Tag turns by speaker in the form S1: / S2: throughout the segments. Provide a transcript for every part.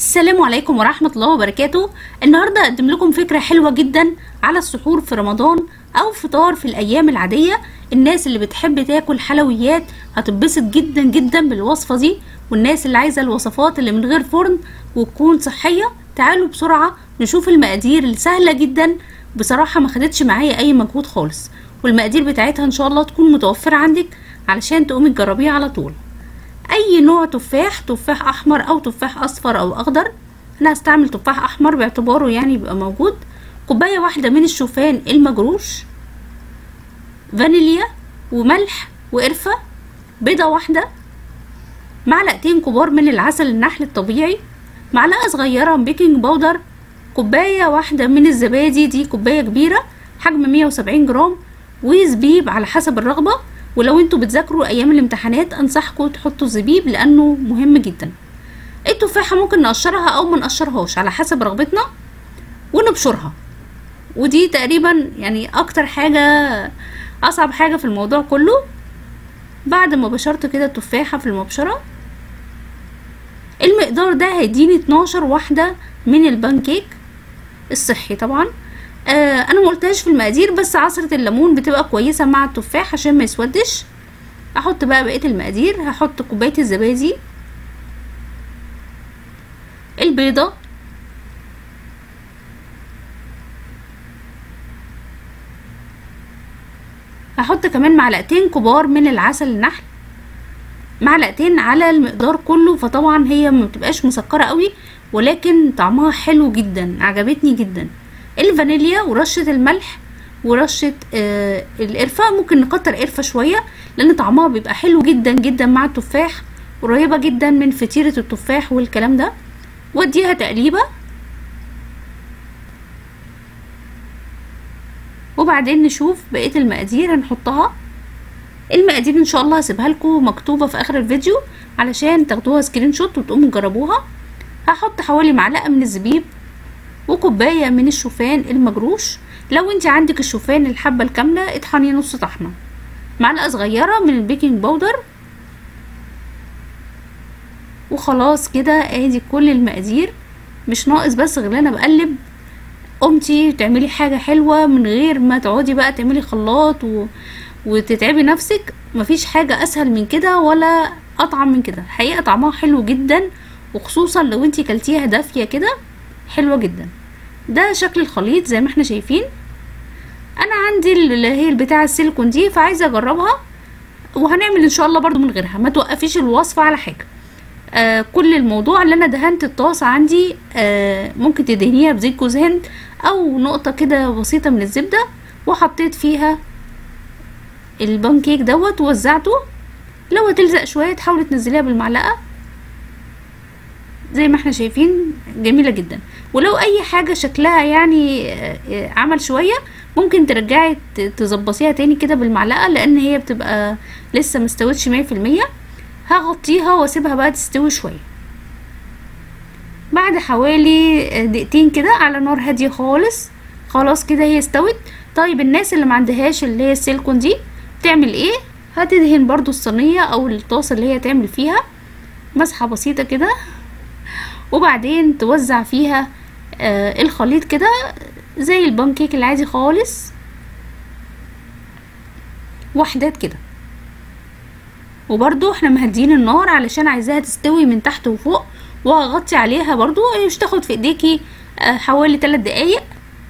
S1: السلام عليكم ورحمة الله وبركاته النهاردة أقدم لكم فكرة حلوة جدا على السحور في رمضان أو فطار في الأيام العادية الناس اللي بتحب تاكل حلويات هتتبسط جدا جدا بالوصفة دي والناس اللي عايزة الوصفات اللي من غير فرن وتكون صحية تعالوا بسرعة نشوف المقادير السهلة جدا بصراحة ما خدتش معايا أي مجهود خالص والمقادير بتاعتها إن شاء الله تكون متوفرة عندك علشان تقومي تجربيها على طول اي نوع تفاح تفاح احمر او تفاح اصفر او اخضر انا هستعمل تفاح احمر باعتباره يعني يبقى موجود كوبايه واحده من الشوفان المجروش فانيليا وملح وقرفه بيضه واحده معلقتين كبار من العسل النحل الطبيعي معلقه صغيره من بيكنج باودر كوبايه واحده من الزبادي دي كوبايه كبيره حجم 170 جرام وزبيب على حسب الرغبه ولو انتوا بتذاكروا ايام الامتحانات انصحكم تحطوا الزبيب لانه مهم جدا التفاحه ممكن نقشرها او ما نقشرهاش على حسب رغبتنا ونبشرها ودي تقريبا يعني اكتر حاجه اصعب حاجه في الموضوع كله بعد ما بشرت كده التفاحه في المبشره المقدار ده هيديني 12 واحده من البانكيك الصحي طبعا آه انا ما قلتهاش في المقادير بس عصرة الليمون بتبقى كويسة مع التفاح عشان ما يسودش احط بقى بقية المقادير هحط كوباية الزبادي البيضة هحط كمان معلقتين كبار من العسل النحل معلقتين على المقدار كله فطبعا هي ما بتبقاش مسكرة قوي ولكن طعمها حلو جدا عجبتني جدا الفانيليا ورشة الملح ورشة آه القرفة ممكن نكتر قرفة شوية لأن طعمها بيبقى حلو جدا جدا مع التفاح قريبة جدا من فطيرة التفاح والكلام ده واديها تقليبة وبعدين نشوف بقية المقادير هنحطها المقادير ان شاء الله هسيبها لكم مكتوبة في اخر الفيديو علشان تاخدوها سكرين شوت وتقوموا تجربوها هحط حوالي معلقة من الزبيب وكوباية من الشوفان المجروش لو انت عندك الشوفان الحبة الكاملة اطحني نص طحنة معلقة صغيرة من البيكنج باودر وخلاص كده ادي كل المقادير مش ناقص بس غير انا بقلب قمتي تعملي حاجة حلوة من غير ما تقعدي بقى تعملي خلاط و... وتتعبي نفسك مفيش حاجة اسهل من كده ولا اطعم من كده حقيقة طعمها حلو جدا وخصوصا لو انتي كلتيها دافية كده حلوة جدا ده شكل الخليط زي ما احنا شايفين انا عندي اللي هي البتاع السيليكون دي فعايزه اجربها وهنعمل ان شاء الله برضو من غيرها ما توقفيش الوصفه على حاجه آه كل الموضوع اللي انا دهنت الطاسه عندي آه ممكن تدهنيها بزيت جوز هند او نقطه كده بسيطه من الزبده وحطيت فيها البانكيك دوت ووزعته لو هتلزق شويه تحاولي تنزليها بالمعلقه زي ما احنا شايفين جميلة جدا ولو اي حاجة شكلها يعني عمل شوية ممكن ترجعي تظبطيها تاني كده بالمعلقة لان هي بتبقى لسه مستوتش مية في المية هغطيها واسيبها بقى تستوي شوية بعد حوالي دقيقتين كده على نار هادية خالص خلاص كده هي استوت طيب الناس اللي ما عندهاش اللي هي السيليكون دي تعمل ايه هتدهن برضو الصينية او الطاسة اللي هي تعمل فيها مسحة بسيطة كده وبعدين توزع فيها آه الخليط كده زي البانكيك العادي خالص وحدات كده وبرضو احنا مهديين النار علشان عايزاها تستوي من تحت وفوق وهغطي عليها برضو مش تاخد في ايديكي آه حوالي 3 دقايق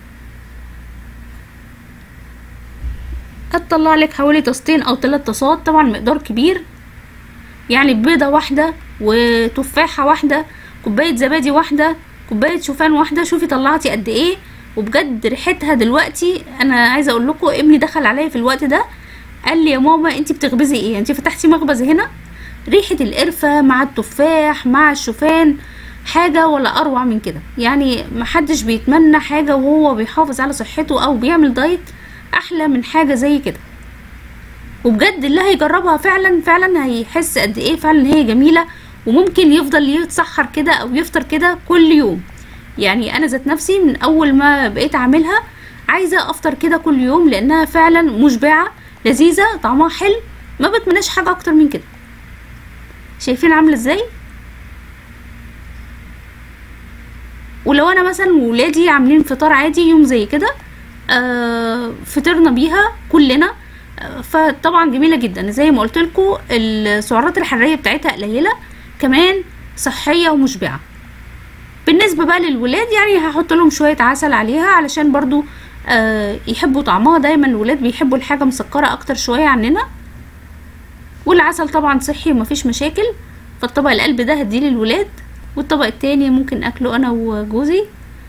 S1: هتطلع لك حوالي طاستين او 3 طاسات طبعا مقدار كبير يعني بيضه واحده وتفاحه واحده كوبايه زبادي واحده كوبايه شوفان واحده شوفي طلعتي قد ايه وبجد ريحتها دلوقتي انا عايزه اقول لكم ابني دخل عليا في الوقت ده قال لي يا ماما انت بتخبزي ايه انت فتحتي مخبز هنا ريحه القرفه مع التفاح مع الشوفان حاجه ولا اروع من كده يعني محدش بيتمنى حاجه وهو بيحافظ على صحته او بيعمل دايت احلى من حاجه زي كده وبجد اللي هيجربها فعلا فعلا هيحس قد ايه فعلا هي جميله وممكن يفضل يتسحر كده او يفطر كده كل يوم يعني انا ذات نفسي من اول ما بقيت اعملها عايزه افطر كده كل يوم لانها فعلا مشبعه لذيذه طعمها حلو ما بتمناش حاجه اكتر من كده شايفين عامله ازاي ولو انا مثلا وولادي عاملين فطار عادي يوم زي كده آه فطرنا بيها كلنا آه فطبعا جميله جدا زي ما قلت لكم السعرات الحراريه بتاعتها قليله كمان صحيه ومشبعه بالنسبه بقى للولاد يعني هحط لهم شويه عسل عليها علشان برضو آه يحبوا طعمها دايما الولاد بيحبوا الحاجه مسكره اكتر شويه عننا والعسل طبعا صحي ومفيش مشاكل فالطبق القلب ده هديه للولاد والطبق التاني ممكن اكله انا وجوزي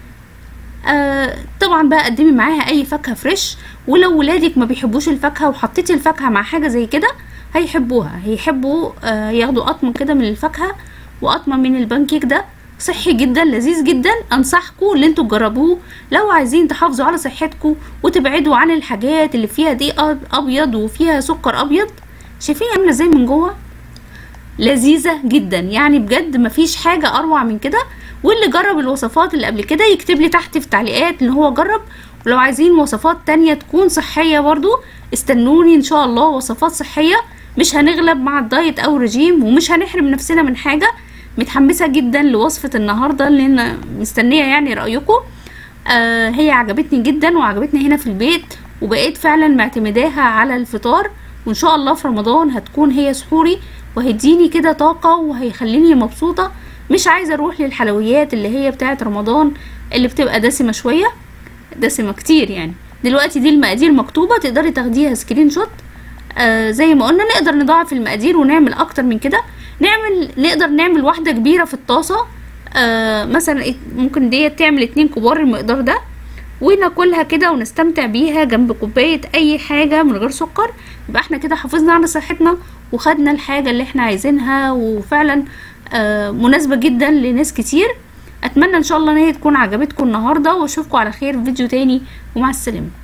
S1: آه طبعا بقى قدمي معاها اي فاكهه فريش ولو ولادك ما بيحبوش الفاكهه وحطيتي الفاكهه مع حاجه زي كده هيحبوها هيحبوا آه ياخدوا قطمه كده من الفاكهه وقطمه من البانكيك ده صحي جدا لذيذ جدا انصحكم ان انتوا تجربوه لو عايزين تحافظوا على صحتكم وتبعدوا عن الحاجات اللي فيها دي ابيض وفيها سكر ابيض شايفين عامله ازاي من جوه لذيذة جدا يعني بجد مفيش حاجة أروع من كده واللي جرب الوصفات اللي قبل كده يكتب لي تحت في التعليقات اللي هو جرب ولو عايزين وصفات تانية تكون صحية برضو استنوني إن شاء الله وصفات صحية مش هنغلب مع الدايت أو رجيم ومش هنحرم نفسنا من حاجة متحمسة جدا لوصفة النهاردة لأن مستنية يعني رأيكم آه هي عجبتني جدا وعجبتني هنا في البيت وبقيت فعلا معتمداها على الفطار وإن شاء الله في رمضان هتكون هي سحوري وهيديني كده طاقة وهيخليني مبسوطة مش عايزة اروح للحلويات اللي هي بتاعة رمضان اللي بتبقى دسمة شوية دسمة كتير يعني دلوقتي دي المقادير مكتوبة تقدري تاخديها سكرين شوت آه زي ما قلنا نقدر نضاعف المقادير ونعمل اكتر من كده نعمل نقدر نعمل واحدة كبيرة في الطاسة آه مثلا ممكن ديت تعمل اتنين كبار المقدار ده وناكلها كده ونستمتع بيها جنب كوباية اي حاجة من غير سكر يبقى احنا كده حافظنا على صحتنا وخدنا الحاجة اللي احنا عايزينها وفعلا آه مناسبة جدا لناس كتير اتمنى ان شاء الله ان هي تكون عجبتكم النهاردة واشوفكم على خير في فيديو تاني ومع السلامة